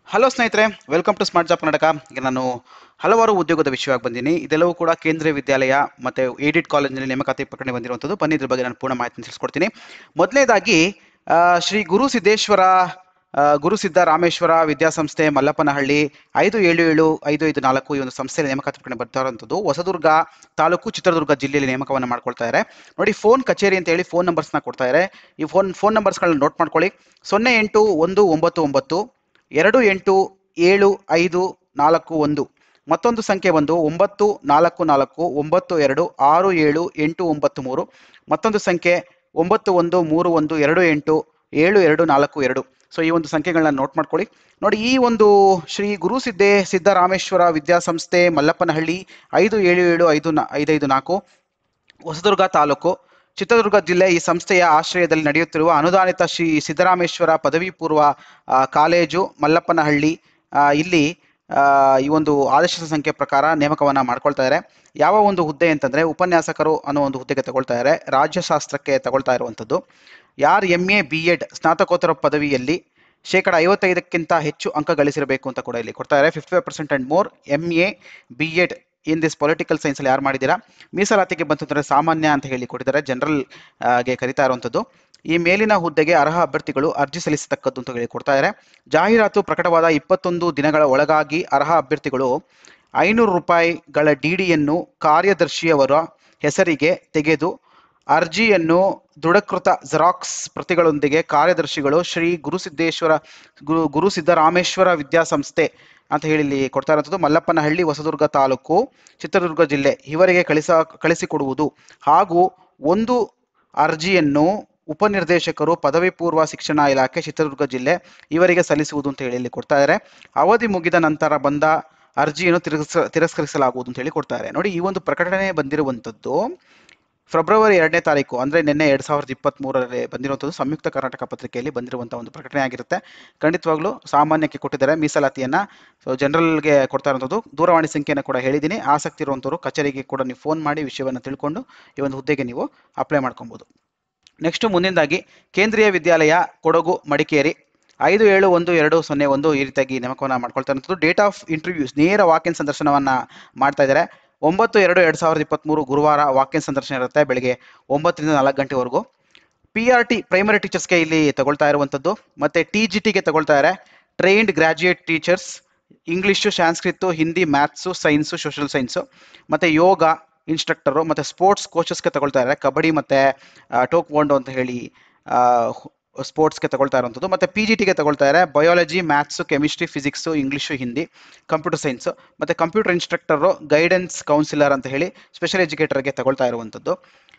hello ಸ್ನೇಹಿತರೆ welcome to smart job Karnataka ಈಗ ನಾನು ಹಲವಾರು ಉದ್ಯೋಗದ ವಿಷಯವಾಗಿ ಬಂದಿನಿ ಇದೆಲ್ಲವೂ ಕೂಡ ಕೇಂದ್ರೀಯ ವಿದ್ಯಾಲಯ ಮತ್ತು ಏಡೆಡ್ ಕಾಲೇಜಿನಲ್ಲಿ ನೇಮಕಾತಿ ಪ್ರಕರಣ ಬಂದಿರುವಂಥದ್ದು ಬನ್ನಿ ಇದ್ರ ಬಗ್ಗೆ ನಾನು ಪೂರ್ಣ ಮಾಹಿತಿ ತಿಳಿಸ್ಕೊಡ್ತೀನಿ ಮೊದಲನೇದಾಗಿ ಆ, ಶ್ರೀ ಗುರು ಸಿದ್ದೇಶ್ವರ ಆ, ಗುರು ಸಿದ್ಧ ರಾಮೇಶ್ವರ ವಿದ್ಯಾಸಂಸ್ಥೆ ಮಲ್ಲಪ್ಪನಹಳ್ಳಿ ಐದು ಏಳು ಏಳು ಐದು ಐದು ನಾಲ್ಕು ಈ ಒಂದು ಸಂಸ್ಥೆಯಲ್ಲಿ ನೇಮಕಾತಿ ಪ್ರಕರಣ ಬರ್ತಾ ಇರುವಂಥದ್ದು ಹೊಸದುರ್ಗ ತಾಲೂಕು ಚಿತ್ರದುರ್ಗ ಜಿಲ್ಲೆಯಲ್ಲಿ ನೇಮಕವನ್ನು ಮಾಡ್ಕೊಳ್ತಾ ಇದ್ದಾರೆ ನೋಡಿ ಫೋನ್ ಕಚೇರಿ ಅಂತ ಹೇಳಿ ಫೋನ್ ನಂಬರ್ಸ್ನ ಕೊಡ್ತಾ ಇದ್ದಾರೆ ಈ ಫೋನ್ ಫೋನ್ ನಂಬರ್ಸ್ಗಳನ್ನ ನೋಟ್ ಮಾಡ್ಕೊಳ್ಳಿ ಸೊನ್ನೆ ಎಂಟು ಒಂದು ಒಂಬತ್ತು ಒಂಬತ್ತು ಎರಡು ಎಂಟು ಏಳು ಐದು ನಾಲ್ಕು ಒಂದು ಮತ್ತೊಂದು ಸಂಖ್ಯೆ ಬಂದು ಒಂಬತ್ತು ನಾಲ್ಕು ನಾಲ್ಕು ಒಂಬತ್ತು ಎರಡು ಆರು ಏಳು ಎಂಟು ಒಂಬತ್ತು ಮೂರು ಮತ್ತೊಂದು ಸಂಖ್ಯೆ ಒಂಬತ್ತು ಒಂದು ಮೂರು ಒಂದು ಎರಡು ಎಂಟು ಏಳು ಎರಡು ನಾಲ್ಕು ಎರಡು ಸೊ ಈ ಒಂದು ಸಂಖ್ಯೆಗಳನ್ನ ನೋಟ್ ಮಾಡ್ಕೊಳ್ಳಿ ನೋಡಿ ಈ ಒಂದು ಶ್ರೀ ಗುರು ಸಿದ್ದೇ ಸಿದ್ದರಾಮೇಶ್ವರ ವಿದ್ಯಾಸಂಸ್ಥೆ ಮಲ್ಲಪ್ಪನಹಳ್ಳಿ ಐದು ಏಳು ಏಳು ಐದು ನಾ ಐದೈದು ನಾಲ್ಕು ಹೊಸದುರ್ಗ ತಾಲೂಕು ಚಿತ್ರದುರ್ಗ ಜಿಲ್ಲೆ ಈ ಸಂಸ್ಥೆಯ ಆಶ್ರಯದಲ್ಲಿ ನಡೆಯುತ್ತಿರುವ ಅನುದಾನಿತ ಶ್ರೀ ಸಿದ್ದರಾಮೇಶ್ವರ ಪದವಿ ಪೂರ್ವ ಆ, ಕಾಲೇಜು ಮಲ್ಲಪ್ಪನಹಳ್ಳಿ ಆ, ಇಲ್ಲಿ ಆ, ಈ ಒಂದು ಆದೇಶದ ಸಂಖ್ಯೆ ಪ್ರಕಾರ ನೇಮಕವನ್ನ ಮಾಡ್ಕೊಳ್ತಾ ಇದ್ದಾರೆ ಯಾವ ಒಂದು ಹುದ್ದೆ ಅಂತಂದ್ರೆ ಉಪನ್ಯಾಸಕರು ಅನ್ನೋ ಒಂದು ಹುದ್ದೆಗೆ ತಗೊಳ್ತಾ ಇದ್ದಾರೆ ರಾಜ್ಯಶಾಸ್ತ್ರಕ್ಕೆ ತಗೊಳ್ತಾ ಇರುವಂಥದ್ದು ಯಾರು ಎಮ್ ಎ ಬಿ ಎಡ್ ಸ್ನಾತಕೋತ್ತರ ಪದವಿಯಲ್ಲಿ ಶೇಕಡ ಐವತ್ತೈದಕ್ಕಿಂತ ಹೆಚ್ಚು ಅಂಕ ಗಳಿಸಿರಬೇಕು ಅಂತ ಕೂಡ ಇಲ್ಲಿ ಕೊಡ್ತಾ ಇದ್ದಾರೆ fifty five percent and more M A B Ed in this political ಸೈನ್ಸಲ್ಲಿ ಯಾರು ಮಾಡಿದ್ದೀರಾ ಮೀಸಲಾತಿಗೆ ಬಂತಂದ್ರೆ ಸಾಮಾನ್ಯ ಅಂತ ಹೇಳಿ ಕೊಟ್ಟಿದ್ದಾರೆ ಜನರಲ್ ಗೆ ಕರಿತಾ ಇರುವಂಥದ್ದು ಈ ಮೇಲಿನ ಹುದ್ದೆಗೆ ಅರ್ಹ ಅಭ್ಯರ್ಥಿಗಳು ಅರ್ಜಿ ಸಲ್ಲಿಸತಕ್ಕದ್ದು ಅಂತ ಹೇಳಿ ಕೊಡ್ತಾ ಇದ್ದಾರೆ ಜಾಹೀರಾತು ಪ್ರಕಟವಾದ ಇಪ್ಪತ್ತೊಂದು ದಿನಗಳ ಒಳಗಾಗಿ ಅರ್ಹ ಅಭ್ಯರ್ಥಿಗಳು ಐನೂರು ರೂಪಾಯಿಗಳ ಡಿಡಿಯನ್ನು ಕಾರ್ಯದರ್ಶಿಯವರ ಹೆಸರಿಗೆ ತೆಗೆದು ಅರ್ಜಿಯನ್ನು ದೃಢಕೃತ ಜೆರಾಕ್ಸ್ ಪ್ರತಿಗಳೊಂದಿಗೆ ಕಾರ್ಯದರ್ಶಿಗಳು ಶ್ರೀ ಗುರುಸಿದ್ದೇಶ್ವರ ಗುರು ಗುರು ಸಿದ್ದರಾಮೇಶ್ವರ ವಿದ್ಯಾಸಂಸ್ಥೆ ಅಂತ ಹೇಳಿ ಇಲ್ಲಿ ಕೊಡ್ತಾ ಇರುವಂಥದ್ದು ಮಲ್ಲಪ್ಪನಹಳ್ಳಿ ಹೊಸದುರ್ಗ ತಾಲೂಕು ಚಿತ್ರದುರ್ಗ ಜಿಲ್ಲೆ ಇವರಿಗೆ ಕಳಿಸ ಕಳಿಸಿಕೊಡುವುದು ಹಾಗೂ ಒಂದು ಅರ್ಜಿಯನ್ನು ಉಪನಿರ್ದೇಶಕರು ಪದವಿ ಪೂರ್ವ ಶಿಕ್ಷಣ ಇಲಾಖೆ ಚಿತ್ರದುರ್ಗ ಜಿಲ್ಲೆ ಇವರಿಗೆ ಸಲ್ಲಿಸುವುದು ಅಂತ ಹೇಳಿ ಇಲ್ಲಿ ಕೊಡ್ತಾ ಇದ್ದಾರೆ ಅವಧಿ ಮುಗಿದ ನಂತರ ಬಂದ ಅರ್ಜಿಯನ್ನು ತಿರಸ್ಕ ತಿರಸ್ಕರಿಸಲಾಗುವುದು ಅಂತ ಹೇಳಿ ಕೊಡ್ತಾರೆ ನೋಡಿ ಈ ಒಂದು ಪ್ರಕಟಣೆ ಬಂದಿರುವಂಥದ್ದು ಫೆಬ್ರವರಿ ಎರಡನೇ ತಾರೀಕು ಅಂದರೆ ನಿನ್ನೆ ಎರಡು ಸಾವಿರದ ಇಪ್ಪತ್ತ್ ಮೂರರಲ್ಲಿ ಬಂದಿರುವಂಥದ್ದು ಸಂಯುಕ್ತ ಕರ್ನಾಟಕ ಪತ್ರಿಕೆಯಲ್ಲಿ ಬಂದಿರುವಂಥ ಒಂದು ಪ್ರಕಟಣೆ ಆಗಿರುತ್ತೆ ಖಂಡಿತವಾಗ್ಲೂ ಸಾಮಾನ್ಯಕ್ಕೆ ಕೊಟ್ಟಿದ್ದಾರೆ ಮೀಸಲಾತಿಯನ್ನು ಸೊ ಜನರಲ್ಗೆ ಕೊಡ್ತಾ ಇರುವಂಥದ್ದು ದೂರವಾಣಿ ಸಂಖ್ಯೆಯನ್ನು ಕೂಡ ಹೇಳಿದ್ದೀನಿ ಆಸಕ್ತಿ ಇರುವಂಥವ್ರು ಕಚೇರಿಗೆ ಕೂಡ ನೀವು ಫೋನ್ ಮಾಡಿ ವಿಷಯವನ್ನು ತಿಳ್ಕೊಂಡು ಈ ಒಂದು ಹುದ್ದೆಗೆ ನೀವು ಅಪ್ಲೈ ಮಾಡ್ಕೊಬೋದು ನೆಕ್ಸ್ಟ್ ಮುಂದಿನದಾಗಿ ಕೇಂದ್ರೀಯ ವಿದ್ಯಾಲಯ ಕೊಡಗು ಮಡಿಕೇರಿ ಐದು ಏಳು ಒಂದು ಎರಡು ಸೊನ್ನೆ ಒಂದು ಈ ರೀತಿಯಾಗಿ ನೇಮಕವನ್ನು ಮಾಡ್ಕೊಳ್ತಾ ಇರುವಂಥದ್ದು ಡೇಟ್ ಆಫ್ ಇಂಟರ್ವ್ಯೂಸ್ ನೇರ ವಾಕಿನ್ ಸಂದರ್ಶನವನ್ನು ಮಾಡ್ತಾ ಇದ್ದಾರೆ ಒಂಬತ್ತು ಎರಡು ಎರಡು ಸಾವಿರದ ಇಪ್ಪತ್ತ್ಮೂರು ಗುರುವಾರ ವಾಕಿನ್ ಸಂದರ್ಶನ ಇರುತ್ತೆ ಬೆಳಗ್ಗೆ ಒಂಬತ್ತರಿಂದ ನಾಲ್ಕು ಗಂಟೆವರೆಗೂ ಪಿ ಆರ್ ಟಿ ಪ್ರೈಮರಿ ಟೀಚರ್ಸ್ಗೆ ಇಲ್ಲಿ ತಗೊಳ್ತಾ ಇರುವಂಥದ್ದು ಮತ್ತು ಟಿ ಜಿ ಟಿಗೆ ತಗೊಳ್ತಾ ಇದ್ದಾರೆ trained graduate teachers English Sanskrit Hindi maths science social science ಮತ್ತು ಯೋಗ ಇನ್ಸ್ಟ್ರಕ್ಟರು ಮತ್ತು ಸ್ಪೋರ್ಟ್ಸ್ ಕೋಚಸ್ಗೆ ತಗೊಳ್ತಾ ಇದ್ದಾರೆ ಕಬಡ್ಡಿ ಮತ್ತು ಟೋಕ್ ಬೋಂಡು ಅಂತ ಹೇಳಿ ಸ್ಪೋರ್ಟ್ಸ್ಗೆ ತಗೊಳ್ತಾ ಇರುವಂಥದ್ದು ಮತ್ತು ಪಿ ಜಿ ಟಿಗೆ ತಗೊಳ್ತಾ ಇದ್ದಾರೆ biology maths chemistry physics English Hindi computer science ಮತ್ತು ಕಂಪ್ಯೂಟರ್ ಇನ್ಸ್ಟ್ರಕ್ಟರು ಗೈಡೆನ್ಸ್ ಕೌನ್ಸಿಲರ್ ಅಂತ ಹೇಳಿ ಸ್ಪೆಷಲ್ ಎಜುಕೇಟರ್ಗೆ ತಗೊಳ್ತಾ ಇರುವಂಥದ್ದು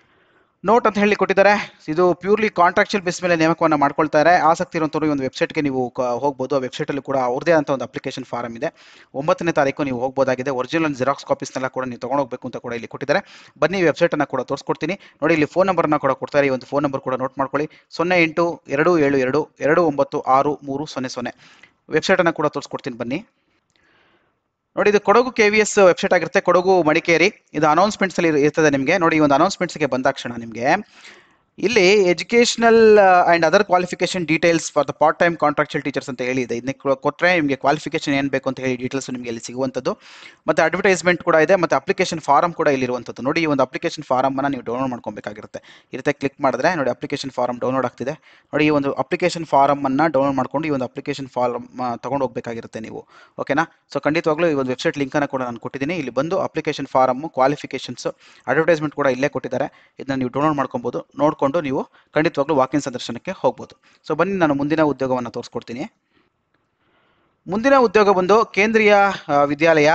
ನೋಟ್ ಅಂತ ಹೇಳಿ ಕೊಟ್ಟಿದ್ದಾರೆ ಇದು ಪ್ಯೂರ್ಲಿ ಕಾಂಟ್ರಾಕ್ಚುಯಲ್ ಬೇಸ್ ಮೇಲೆ ನೇಮಕವನ್ನು ಮಾಡ್ಕೊಳ್ತಾರೆ ಆಸಕ್ತಿ ಇರುವಂಥವ್ರು ಈ ಒಂದು ವೆಬ್ಸೈಟ್ಗೆ ನೀವು ಕ- ಹೋಗ್ಬೋದು ಆ ವೆಬ್ಸೈಟಲ್ಲಿ ಕೂಡ ಅವ್ರದೇ ಅಂತ ಒಂದು ಅಪ್ಲಿಕೇಶನ್ ಫಾರಮ್ ಇದೆ ಒಂಬತ್ತನೇ ತಾರೀಕು ನೀವು ಹೋಗ್ಬೋದಾಗಿದೆ ಒರಿಜಿನಲ್ ಜೆರಾಕ್ಸ್ ಕಾಪೀಸ್ನೆಲ್ಲ ಕೂಡ ನೀವು ತೊಗೊಂಡೋಗ್ಬೇಕು ಅಂತ ಕೂಡ ಇಲ್ಲಿ ಕೊಟ್ಟಿದ್ದಾರೆ ಬನ್ನಿ ವೆಬ್ಸೈಟನ್ನು ಕೂಡ ತೋರಿಸ್ಕೊಡ್ತೀನಿ ನೋಡಿ ಇಲ್ಲಿ ಫೋನ್ ನಂಬರ್ನ ಕೂಡ ಕೊಡ್ತಾರೆ ಈ ಒಂದು ಫೋನ್ ನಂಬರ್ ಕೂಡ ನೋಟ್ ಮಾಡ್ಕೊಳ್ಳಿ ಸೊನ್ನೆ ಎಂಟು ಎರಡು ಏಳು ಎರಡು ಎರಡು ಒಂಬತ್ತು ಆರು ಮೂರು ಸೊನ್ನೆ ಸೊನ್ನೆ ವೆಬ್ಸೈಟನ್ನು ಕೂಡ ತೋರಿಸ್ಕೊಡ್ತೀನಿ ಬನ್ನಿ ನೋಡಿ ಇದು Kodagu K V S website ಆಗಿರುತ್ತೆ ಕೊಡಗು ಮಡಿಕೇರಿ ಇದು ಅನೌನ್ಸ್ಮೆಂಟ್ಸ್ ಅಲ್ಲಿ ಇರ್ತದೆ ನಿಮಗೆ ನೋಡಿ ಈ ಒಂದು ಅನೌನ್ಸ್ಮೆಂಟ್ಸ್ಗೆ ಬಂದಾಕ್ಷಣ ನಿಮಗೆ ಇಲ್ಲಿ educational and other qualification details for the part time contractual teachers ಅಂತ ಹೇಳಿ ಇದೆ ಇದನ್ನ ಕೊಟ್ಟರೆ ನಿಮಗೆ ಕ್ವಾಲಿಫಿಕೇಶನ್ ಏನು ಬೇಕು ಅಂತ ಹೇಳಿ ಡೀಟೇಲ್ಸ್ ನಿಮಗೆ ಇಲ್ಲಿ ಸಿಗುವಂಥದ್ದು ಮತ್ತು ಅಡ್ವರ್ಟೈಸ್ಮೆಂಟ್ ಕೂಡ ಇದೆ ಮತ್ತು ಅಪ್ಲಿಕೇಶನ್ ಫಾರಮ್ ಕೂಡ ಇಲ್ಲಿರುವಂಥದ್ದು ನೋಡಿ ಈ ಒಂದು ಅಪ್ಲಿಕೇಶನ್ ಫಾರಮನ್ನು ನೀವು ಡೌನ್ಲೋಡ್ ಮಾಡ್ಕೊಬೇಕಾಗಿರುತ್ತೆ ಈ ರೀತಿ ಕ್ಲಿಕ್ ಮಾಡಿದ್ರೆ ನೋಡಿ ಅಪ್ಲಿಕೇಶನ್ ಫಾರಮ್ ಡೌನ್ಲೋಡ್ ಆಗ್ತಿದೆ ನೋಡಿ ಈ ಒಂದು ಅಪ್ಲಿಕೇಶನ್ ಫಾರಮನ್ನು ಡೌನ್ಲೋಡ್ ಮಾಡ್ಕೊಂಡು ಈ ಒಂದು ಅಪ್ಲಿಕೇಶನ್ ಫಾರಮ್ ತೊಗೊಂಡು ಹೋಗಬೇಕಾಗಿರುತ್ತೆ ನೀವು ಓಕೆನಾ ಸೊ ಖಂಡಿತವಾಗ್ಲೂ ಈ ಒಂದು ವೆಬ್ಸೈಟ್ ಲಿಂಕನ್ನು ಕೂಡ ನಾನು ಕೊಟ್ಟಿದ್ದೀನಿ ಇಲ್ಲಿ ಬಂದು ಅಪ್ಲಿಕೇಶನ್ ಫಾರಮ್ಮು ಕ್ವಾಲಿಫಿಕೇಷನ್ಸ್ ಅಡ್ವರ್ಟೈಸ್ಮೆಂಟ್ ಕೂಡ ಇಲ್ಲೇ ಕೊಟ್ಟಿದ್ದಾರೆ ಇದನ್ನ ನೀವು ಡೌನ್ಲೋಡ್ ಮಾಡ್ಕೊಬೋದು ನೋಡಿಕೊಂಡು ನೀವು ಖಂಡಿತವಾಗ್ಲೂ ವಾಕಿನ್ ಸಂದರ್ಶನಕ್ಕೆ ಹೋಗ್ಬೋದು ಸೊ ಬನ್ನಿ ನಾನು ಮುಂದಿನ ಉದ್ಯೋಗವನ್ನು ತೋರಿಸ್ಕೊಡ್ತೀನಿ ಮುಂದಿನ ಉದ್ಯೋಗ ಬಂದು ಕೇಂದ್ರೀಯ ಆ, ವಿದ್ಯಾಲಯ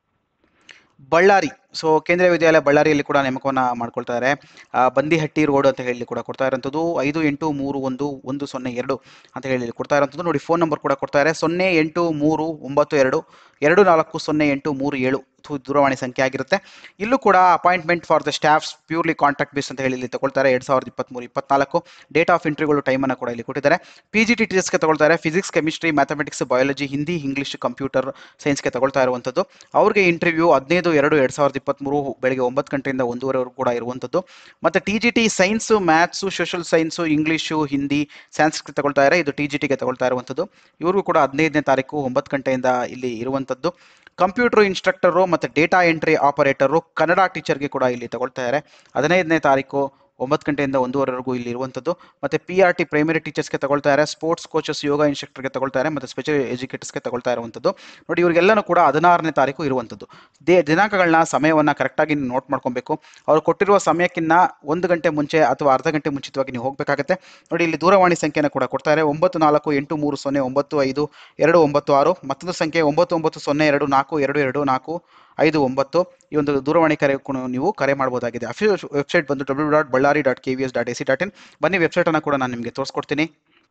ಬಳ್ಳಾರಿ ಸೊ ಕೇಂದ್ರೀಯ ವಿದ್ಯಾಲಯ ಬಳ್ಳಾರಿಯಲ್ಲಿ ಕೂಡ ನೇಮಕವನ್ನು ಮಾಡ್ಕೊಳ್ತಾ ಇದ್ದಾರೆ ಆ, ಬಂದಿಹಟ್ಟಿ ರೋಡ್ ಅಂತ ಹೇಳಿ ಕೂಡ ಕೊಡ್ತಾ ಇರೋಂಥದ್ದು ಐದು ಎಂಟು ಮೂರು ಒಂದು ಒಂದು ಸೊನ್ನೆ ಎರಡು ಅಂತ ಹೇಳಿ ಇಲ್ಲಿ ಕೊಡ್ತಾ ಇರೋಂಥದ್ದು ನೋಡಿ ಫೋನ್ ನಂಬರ್ ಕೂಡ ಕೊಡ್ತಾ ಇದ್ದಾರೆ ಸೊನ್ನೆ ಎಂಟು ಮೂರು ಒಂಬತ್ತು ಎರಡು ಎರಡು ನಾಲ್ಕು ಸೊನ್ನೆ ಎಂಟು ಮೂರು ಏಳು ಇವತ್ತು ದೂರವಾಣಿ ಸಂಖ್ಯೆ ಆಗಿರುತ್ತೆ ಇಲ್ಲೂ ಕೂಡ appointment for the staffs purely contract base ಅಂತ ಹೇಳಿ ಇಲ್ಲಿ ತಗೊಳ್ತಾರೆ ಎರಡು ಸಾವಿರದ ಇಪ್ಪತ್ತ್ಮೂರು ಇಪ್ಪತ್ನಾಲ್ಕು ಡೇಟ್ ಆಫ್ ಇಂಟ್ರಿಗಳು ಟೈಮನ್ನು ಕೂಡ ಇಲ್ಲಿ ಕೊಟ್ಟಿದ್ದಾರೆ ಪಿ ಜಿ ಟಿ ಟೀಚರ್ಸ್ಗೆ ತಗೊಳ್ತಾರೆ physics chemistry mathematics biology Hindi English computer ಸೈನ್ಸ್ಗೆ ತಗೊಳ್ತಾ ಇರುವಂಥದ್ದು ಅವ್ರಿಗೆ ಇಂಟರ್ವ್ಯೂ ಹದಿನೈದು ಎರಡು ಎರಡು ಸಾವಿರದ ಇಪ್ಪತ್ತ್ಮೂರು ಬೆಳಗ್ಗೆ ಒಂಬತ್ತು ಗಂಟೆಯಿಂದ ಒಂದೂವರೆವರೆಗೂ ಕೂಡ ಇರುವಂಥದ್ದು ಮತ್ತು T G T science maths social science English Hindi ಸ್ಯಾನ್ಸ್ಗೆ ತಗೊಳ್ತಾ ಇದ್ದಾರೆ ಇದು ಟಿ ಜಿ ಟಿಗೆ ತಗೊಳ್ತಾ ಇರುವಂಥದ್ದು ಇವ್ರಿಗೂ ಕೂಡ ಹದಿನೈದನೇ ತಾರೀಕು ಒಂಬತ್ತು ಗಂಟೆಯಿಂದ ಇಲ್ಲಿ ಇರುವಂಥದ್ದು ಕಂಪ್ಯೂಟರ್ ಇನ್ಸ್ಟ್ರಕ್ಟರು ಮತ್ತು ಡೇಟಾ ಎಂಟ್ರಿ ಆಪರೇಟರು ಕನ್ನಡ ಟೀಚರ್ಗೆ ಕೂಡ ಇಲ್ಲಿ ತಗೊಳ್ತಾ ಇದ್ದಾರೆ ಹದಿನೈದನೇ ತಾರೀಕು ಒಂಬತ್ತು ಗಂಟೆಯಿಂದ ಒಂದೂವರೆವರೆಗೂ ಇಲ್ಲಿ ಇರುವಂಥದ್ದು ಮತ್ತು ಪಿ ಆರ್ ಟಿ ಪ್ರೈಮರಿ ಟೀಚರ್ಸ್ಗೆ ತಗೊಳ್ತಾ ಇದ್ದಾರೆ ಸ್ಪೋರ್ಟ್ಸ್ ಕೋಚಸ್ ಯೋಗ ಇನ್ಸ್ಟ್ರಕ್ಟರ್ಗೆ ತಗೊಳ್ತಾರೆ ಮತ್ತು ಸ್ಪೆಷಲ್ ಎಜುಕೇಟರ್ಸ್ಗೆ ತಗೊಳ್ತಾ ಇರುವಂಥದ್ದು ನೋಡಿ ಇವರಿಗೆಲ್ಲನೂ ಕೂಡ ಹದಿನಾರನೇ ತಾರೀಕು ಇರುವಂಥದ್ದು ದೇ ದಿನಾಂಕಗಳನ್ನ ಸಮಯವನ್ನು ಕರೆಕ್ಟಾಗಿ ನೀವು ನೋಟ್ ಮಾಡ್ಕೊಬೇಕು ಅವ್ರು ಕೊಟ್ಟಿರುವ ಸಮಯಕ್ಕಿಂತ ಒಂದು ಗಂಟೆ ಮುಂಚೆ ಅಥವಾ ಅರ್ಧ ಗಂಟೆ ಮುಂಚಿತವಾಗಿ ನೀವು ಹೋಗಬೇಕಾಗತ್ತೆ ನೋಡಿ ಇಲ್ಲಿ ದೂರವಾಣಿ ಸಂಖ್ಯೆನ ಕೂಡ ಕೊಡ್ತಾರೆ ಒಂಬತ್ತು ನಾಲ್ಕು ಎಂಟು ಮೂರು ಸೊನ್ನೆ ಒಂಬತ್ತು ಐದು ಎರಡು ಒಂಬತ್ತು ಆರು ಮತ್ತೊಂದು ಸಂಖ್ಯೆ ಒಂಬತ್ತು ಒಂಬತ್ತು ಸೊನ್ನೆ ಎರಡು ನಾಲ್ಕು ಎರಡು ಎರಡು ನಾಲ್ಕು ಐದು ಒಂಬತ್ತು ಈ ಒಂದು ದೂರವಾಣಿ ಕರೆ ಕೂಡ ನೀವು ಕರೆ ಮಾಡ್ಬೋದಾಗಿದೆ ಅಫಿಷಿಯಲ್ ವೆಬ್ಸೈಟ್ ಬಂದು W dot Ballari dot K V S dot A C dot in ಬನ್ನಿ ವೆಬ್ಸೈಟನ್ನು ಕೂಡ ನಾನು ನಿಮಗೆ ತೋರಿಸ್ಕೊಡ್ತೀನಿ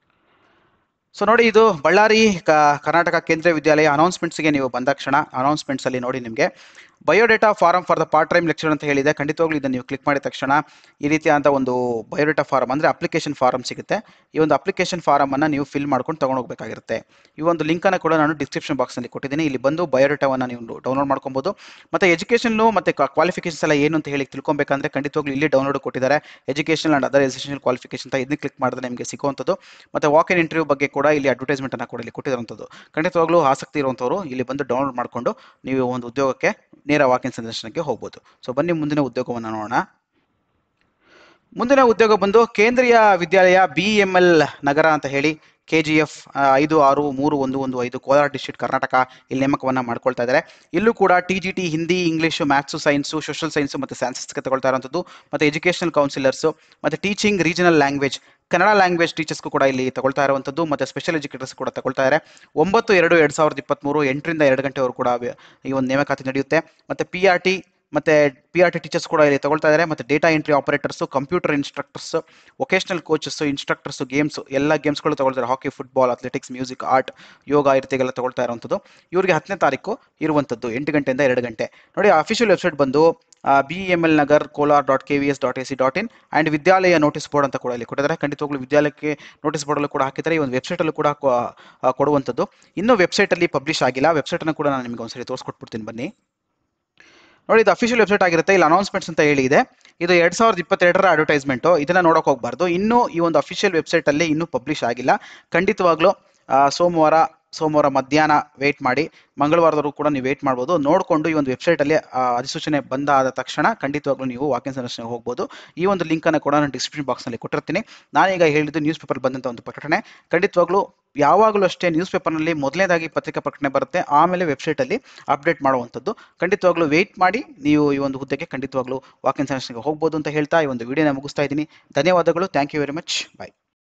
ಸೊ ನೋಡಿ ಇದು ಬಳ್ಳಾರಿ ಕ- ಕರ್ನಾಟಕ ಕೇಂದ್ರೀಯ ವಿದ್ಯಾಲಯ ಅನೌನ್ಸ್ಮೆಂಟ್ಸ್ಗೆ ನೀವು ಬಂದ ಕ್ಷಣ ಅನೌನ್ಸ್ಮೆಂಟ್ಸಲ್ಲಿ ನೋಡಿ ನಿಮಗೆ biodata form for the part time lecturer ಅಂತ ಹೇಳಿದೆ ಖಂಡಿತವಾಗ್ಲೂ ಇದನ್ನು ನೀವು ಕ್ಲಿಕ್ ಮಾಡಿದ ತಕ್ಷಣ ಈ ರೀತಿಯಾದಂಥ ಒಂದು ಬಯೋಡೇಟಾ ಫಾರಂ ಅಂದರೆ ಅಪ್ಲಿಕೇಶನ್ ಫಾರಂ ಸಿಗುತ್ತೆ ಈ ಒಂದು ಅಪ್ಲಿಕೇಶನ್ ಫಾರಮನ್ನು ನೀವು ಫಿಲ್ ಮಾಡ್ಕೊಂಡು ತೊಗೊಂಡು ಹೋಗಬೇಕಾಗಿರುತ್ತೆ ಈ ಒಂದು ಲಿಂಕನ್ನು ಕೂಡ ನಾನು ಡಿಸ್ಕ್ರಿಪ್ಷನ್ ಬಾಕ್ಸ್ನಲ್ಲಿ ಕೊಟ್ಟಿದ್ದೀನಿ ಇಲ್ಲಿ ಬಂದು ಬಯೋಡೇಟಾವನ್ನು ನೀವು ಡೌನ್ಲೋಡ್ ಮಾಡ್ಕೊಬೋದು ಮತ್ತು ಎಜುಕೇಷನ್ನು ಮತ್ತು ಕ್ವಾಲಿಫಿಕೇಷನ್ಸ್ ಎಲ್ಲ ಏನು ಅಂತ ಹೇಳಿ ತಿಳ್ಕೊಬೇಕಂದ್ರೆ ಖಂಡಿತವಾಗ್ಲೂ ಇಲ್ಲಿ ಡೌನ್ಲೋಡ್ ಕೊಟ್ಟಿದ್ದಾರೆ education and other education qualification ಅಂತ ಇದನ್ನ ಕ್ಲಿಕ್ ಮಾಡಿದ್ರೆ ನಿಮಗೆ ಸಿಗುವಂಥದ್ದು ಮತ್ತು ವಾಕ್ ಇನ್ ಇಂಟರ್ವ್ಯೂ ಬಗ್ಗೆ ಕೂಡ ಇಲ್ಲಿ ಅಡ್ವರ್ಟೈಸ್ಮೆಂಟನ್ನು ಕೂಡ ಇಲ್ಲಿ ಕೊಟ್ಟಿರುವಂಥದ್ದು ಖಂಡಿತವಾಗ್ಲೂ ಆಸಕ್ತಿ ಇರುವಂಥವ್ರು ಇಲ್ಲಿ ಬಂದು ಡೌನ್ಲೋಡ್ ಮಾಡಿಕೊಂಡು ನೀವು ಒಂದು ಉದ್ಯೋಗಕ್ಕೆ ನೇರ ವಾಕಿನ್ ಸಂದರ್ಶನಕ್ಕೆ ಹೋಗ್ಬೋದು ಸೊ ಬನ್ನಿ ಮುಂದಿನ ಉದ್ಯೋಗವನ್ನು ನೋಡೋಣ ಮುಂದಿನ ಉದ್ಯೋಗ ಬಂದು Kendriya Vidyalaya B M L Nagar ಅಂತ ಹೇಳಿ ಕೆ ಜಿ ಎಫ್ ಐದು ಆರು ಮೂರು ಒಂದು ಒಂದು ಐದು ಕೋಲಾರ ಡಿಸ್ಟ್ರಿಕ್ಟ್ ಕರ್ನಾಟಕ ಇಲ್ಲಿ ನೇಮಕವನ್ನು ಮಾಡ್ಕೊಳ್ತಾ ಇದ್ದಾರೆ ಇಲ್ಲೂ ಕೂಡ T G T Hindi English maths science social science ಮತ್ತು ಸೈನ್ಸಸ್ಗೆ ತಗೊಳ್ತಾ ಇರೋಂಥದ್ದು ಮತ್ತು ಎಜುಕೇಷನಲ್ ಕೌನ್ಸಿಲರ್ಸು ಮತ್ತು teaching regional language Kannada language ಟೀಚರ್ಸ್ಗೂ ಕೂಡ ಇಲ್ಲಿ ತಗೊಳ್ತಾ ಇರುವಂಥದ್ದು ಮತ್ತು ಸ್ಪೆಷಲ್ ಎಜುಕೇಟರ್ಸ್ ಕೂಡ ತಗೊಳ್ತಾ ಇದ್ದಾರೆ ಒಂಬತ್ತು ಎರಡು ಎರಡು ಸಾವಿರದ ಇಪ್ಪತ್ತ್ಮೂರು ಎಂಟರಿಂದ ಎರಡು ಗಂಟೆವರೆಗೂ ಕೂಡ ವ್ಯ- ಈ ಒಂದು ನೇಮಕಾತಿ ನಡೆಯುತ್ತೆ ಮತ್ತು ಪಿ ಆರ್ ಟಿ ಮತ್ತು ಪಿ ಆರ್ ಟಿ ಟೀಚರ್ಸ್ ಕೂಡ ಇಲ್ಲಿ ತಗೊಳ್ತಾ ಇದ್ದಾರೆ ಮತ್ತು data entry operators computer instructors vocational coaches instructors games ಎಲ್ಲ ಗೇಮ್ಸ್ಗಳು ತಗೊಳ್ತಾರೆ hockey football athletics music art yoga ಈ ರೀತಿಗೆಲ್ಲ ತಗೊಳ್ತಾ ಇರುವಂಥದ್ದು ಇವರಿಗೆ ಹತ್ತನೇ ತಾರೀಕು ಇರುವಂಥದ್ದು ಎಂಟು ಗಂಟೆಯಿಂದ ಎರಡು ಗಂಟೆ ನೋಡಿ ಅಫಿಷಿಯಲ್ ವೆಬ್ಸೈಟ್ ಬಂದು B M L Nagar Kolar dot K V S dot A C dot in and Vidyalaya notice board ಅಂತ ಕೂಡ ಇಲ್ಲಿ ಕೊಟ್ಟಿದ್ದಾರೆ ಖಂಡಿತವಾಗ್ಲೂ ವಿದ್ಯಾಲಯಕ್ಕೆ ನೋಟಿಸ್ ಬೋರ್ಡಲ್ಲೂ ಕೂಡ ಹಾಕಿದ್ದಾರೆ ಈ ಒಂದು ವೆಬ್ಸೈಟಲ್ಲೂ ಕೂಡ ಕೊ- ಆ, ಕೊಡುವಂಥದ್ದು ಇನ್ನೂ ವೆಬ್ಸೈಟಲ್ಲಿ ಪಬ್ಲಿಷ್ ಆಗಿಲ್ಲ ವೆಬ್ಸೈಟನ್ನು ಕೂಡ ನಾನು ನಿಮಗೆ ಒಂದ್ಸರಿ ತೋರಿಸ್ಕೊಟ್ಬಿಡ್ತೀನಿ ಬನ್ನಿ ನೋಡಿ ಇದು ಅಫಿಷಿಯಲ್ ವೆಬ್ಸೈಟ್ ಆಗಿರುತ್ತೆ ಇಲ್ಲಿ ಅನೌನ್ಸ್ಮೆಂಟ್ಸ್ ಅಂತ ಹೇಳಿ ಇದೆ ಇದು ಎರಡ್ ಸಾವಿರದ ಇಪ್ಪತ್ತೆರಡರ ಅಡ್ವರ್ಟೈಸ್ಮೆಂಟು ಇದನ್ನ ನೋಡೋಕೆ ಹೋಗಬಾರ್ದು ಇನ್ನೂ ಈ ಒಂದು ಅಫಿಷಿಯಲ್ ವೆಬ್ಸೈಟಲ್ಲಿ ಇನ್ನೂ ಪಬ್ಲಿಷ್ ಆಗಿಲ್ಲ ಖಂಡಿತವಾಗ್ಲೂ ಆ, ಸೋಮವಾರ ಸೋಮವಾರ ಮಧ್ಯಾಹ್ನ ವೇಟ್ ಮಾಡಿ ಮಂಗಳವಾರದವರೆಗೂ ಕೂಡ ನೀವು ವೇಟ್ ಮಾಡ್ಬೋದು ನೋಡಿಕೊಂಡು ಈ ಒಂದು ವೆಬ್ಸೈಟಲ್ಲಿ ಆ, ಅಧಿಸೂಚನೆ ಬಂದಾದ ತಕ್ಷಣ ಖಂಡಿತವಾಗ್ಲೂ ನೀವು ವಾಕಿನ್ ಸಂದರ್ಶನಕ್ಕೆ ಹೋಗ್ಬೋದು ಈ ಒಂದು ಲಿಂಕನ್ನು ಕೂಡ ನಾನು ಡಿಸ್ಕ್ರಿಪ್ಷನ್ ಬಾಕ್ಸ್ನಲ್ಲಿ ಕೊಟ್ಟಿರ್ತೀನಿ ನಾನೀಗ ಹೇಳಿದ್ದು ನ್ಯೂಸ್ ಪೇಪರ್ ಬಂದಂಥ ಒಂದು ಪ್ರಕಟಣೆ ಖಂಡಿತವಾಗ್ಲೂ ಯಾವಾಗಲೂ ಅಷ್ಟೇ ನ್ಯೂಸ್ ಪೇಪರ್ನಲ್ಲಿ ಮೊದಲನೇದಾಗಿ ಪತ್ರಿಕಾ ಪ್ರಕಟಣೆ ಬರುತ್ತೆ ಆಮೇಲೆ ವೆಬ್ಸೈಟಲ್ಲಿ ಅಪ್ಡೇಟ್ ಮಾಡುವಂಥದ್ದು ಖಂಡಿತವಾಗ್ಲೂ ವೆಯ್ಟ್ ಮಾಡಿ ನೀವು ಈ ಒಂದು ಹುದ್ದೆಗೆ ಖಂಡಿತವಾಗ್ಲೂ ವಾಕಿನ್ ಸಂದರ್ಶನಕ್ಕೆ ಹೋಗ್ಬೋದು ಅಂತ ಹೇಳ್ತಾ ಈ ಒಂದು ವಿಡಿಯೋನ ಮುಗಿಸ್ತಾ ಇದ್ದೀನಿ ಧನ್ಯವಾದಗಳು thank you very much bye